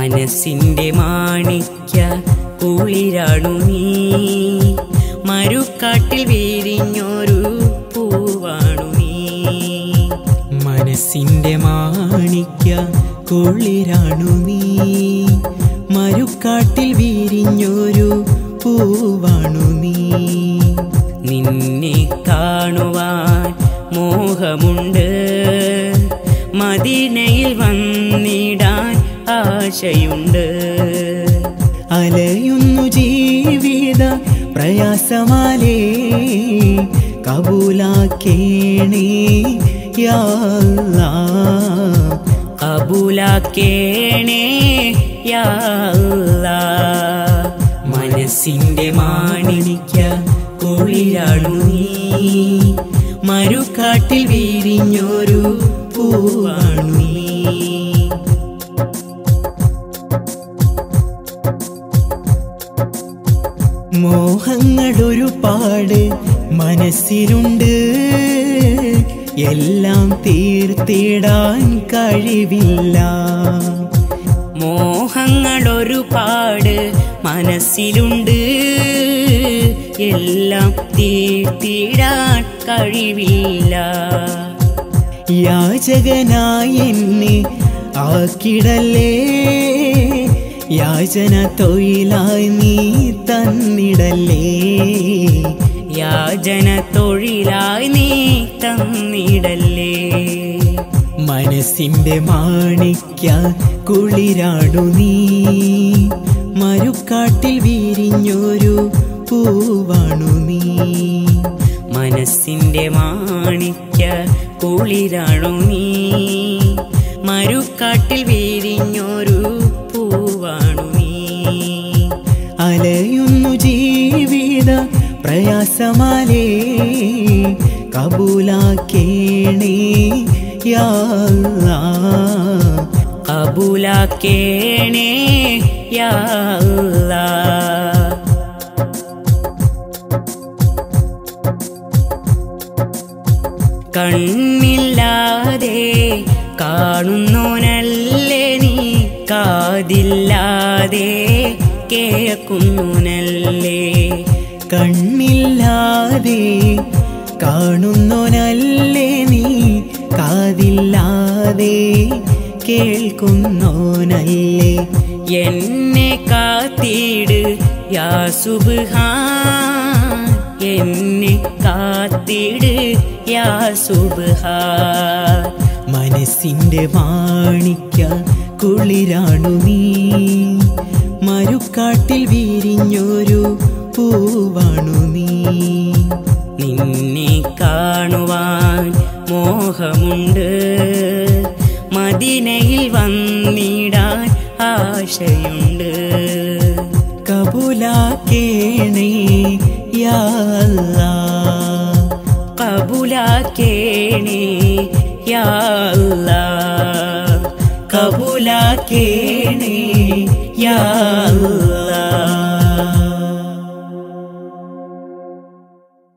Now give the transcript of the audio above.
മനസ്സിന്റെ മാണിക്യ കുളിരാണു നീ മരുക്കാട്ടിൽ വീരിഞ്ഞൊരു പൂവാണു നീ മനസ്സിന്റെ മാണിക്യ കുളിരാണു നീ മരുക്കാട്ടിൽ വിരിഞ്ഞൊരു പൂവാണു നീ നിന്നെ കാണുവാൻ മോഹമുണ്ട് മദീനയിൽ വന്നിടാൻ ആശയുണ്ട് അലയുന്നു ജീവിത പ്രയാസമാലേ കബൂലാക്കേണേ യാ അല്ലാ. കബൂലാക്കേണേ യാ അല്ലാ. മനസ്സിന്റെ മാണിക്യ കുളിരാണു നീ മരുക്കാട്ടിൽ വീരിഞ്ഞൊരു പൂവാണു നീ മോഹങ്ങളൊരുപാട് മനസ്സിലുണ്ട് എല്ലാം തീർത്തിടാൻ കഴിവില്ല മോഹങ്ങളൊരുപാട് മനസ്സിലുണ്ട് എല്ലാം തീർത്തിടാൻ കഴിവില്ല യാചകനായി എന്നെ ആക്കിടല്ലേ യാചന തൊഴിലായി നീ തന്നിടല്ലേ യാചന തൊഴിലായി നീ തന്നിടല്ലേ മനസ്സിന്റെ മാണിക്യ കുളിരാടു നീ മരുക്കാട്ടിൽ വിരിഞ്ഞൊരു പൂവാണു നീ മനസ്സിന്റെ മാണിക്യ കുളിരാണു നീ മരുക്കാട്ടിൽ വീരിഞ്ഞൊരു പൂവാണു നീ അലയുന്നു ജീവിത പ്രയാസമാലേ കബൂലാക്കേണേ യാ അല്ലാ. കബൂലാക്കേണേ യാ അല്ലാ. കണ്ണില്ലാതെ കാണുന്നോനല്ലേ നീ കാതില്ലാതെ കേൾക്കുന്നോനല്ലേ കണ്ണില്ലാതെ കാണുന്നോനല്ലേ നീ കാതില്ലാതെ കേൾക്കുന്നോനല്ലേ എന്നെ കാത്തിട് യാ സുബ്ഹാൻ എന്നെ കാത്തിട് യാ സുബ്ഹാൻ മനസ്സിന്റെ മാണിക്ക കുളിരാണു നീ മരുക്കാട്ടിൽ വിരിഞ്ഞൊരു പൂവാണു നീ നിന്നെ കാണുവാൻ മോഹമുണ്ട് മദീനയിൽ വന്നിടാൻ ആശയുണ്ട് കബൂലാക്കേണേ യാ അല്ലാ. കബൂലാക്കേണേ യാ അല്ലാ. കബൂലാക്കേണേ യാ അല്ലാ.